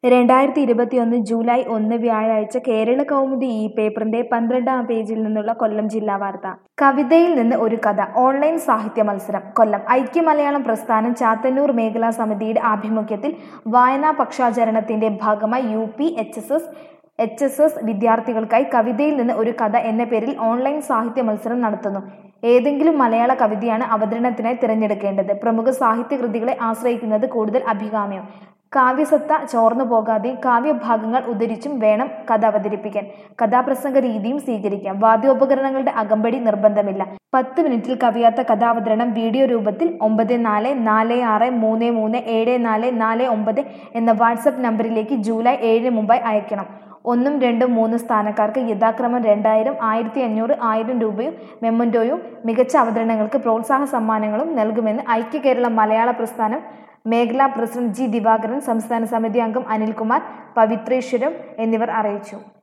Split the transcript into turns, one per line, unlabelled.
രണ്ടായിരത്തി ഇരുപത്തിയൊന്ന് ജൂലൈ ഒന്ന് വ്യാഴാഴ്ച കേരള കൗമുദി ഈ പേപ്പറിന്റെ പന്ത്രണ്ടാം പേജിൽ നിന്നുള്ള കൊല്ലം ജില്ലാ വാർത്ത കവിതയിൽ നിന്ന് ഒരു കഥ ഓൺലൈൻ സാഹിത്യ മത്സരം കൊല്ലം ഐക്യ മലയാളം പ്രസ്ഥാനം ചാത്തന്നൂർ മേഖലാ സമിതിയുടെ ആഭിമുഖ്യത്തിൽ വായനാ പക്ഷാചരണത്തിന്റെ ഭാഗമായി U P H S S H S S വിദ്യാർത്ഥികൾക്കായി കവിതയിൽ നിന്ന് ഒരു കഥ എന്ന പേരിൽ ഓൺലൈൻ സാഹിത്യ മത്സരം നടത്തുന്നു ഏതെങ്കിലും മലയാള കവിതയാണ് അവതരണത്തിനായി തിരഞ്ഞെടുക്കേണ്ടത് പ്രമുഖ സാഹിത്യ കൃതികളെ ആശ്രയിക്കുന്നത് കൂടുതൽ അഭികാമ്യം കാവ്യസത്ത ചോർന്നു പോകാതെയും കാവ്യഭാഗങ്ങൾ ഉദ്ധരിച്ചും വേണം കഥ അവതരിപ്പിക്കാൻ കഥാപ്രസംഗ രീതിയും സ്വീകരിക്കാം വാദ്യോപകരണങ്ങളുടെ അകമ്പടി നിർബന്ധമില്ല പത്ത് മിനിറ്റിൽ കവിയാത്ത കഥാവതരണം വീഡിയോ രൂപത്തിൽ ഒമ്പത് നാല് നാല് ആറ് മൂന്ന് മൂന്ന് ഏഴ് നാല് നാല് ഒമ്പത് എന്ന വാട്സപ്പ് നമ്പറിലേക്ക് ജൂലൈ ഏഴിന് മുമ്പായി അയക്കണം ഒന്നും രണ്ടും മൂന്ന് സ്ഥാനക്കാർക്ക് യഥാക്രമം രണ്ടായിരം ആയിരത്തി അഞ്ഞൂറ് ആയിരം രൂപയും മെമ്മൻറ്റോയും മികച്ച അവതരണങ്ങൾക്ക് പ്രോത്സാഹന സമ്മാനങ്ങളും നൽകുമെന്ന് ഐക്യ കേരള മലയാള പ്രസ്ഥാനം മേഖലാ പ്രസിഡന്റ് ജി ദിവാകരൻ സംസ്ഥാന സമിതി അംഗം അനിൽകുമാർ പവിത്രേശ്വരം എന്നിവർ അറിയിച്ചു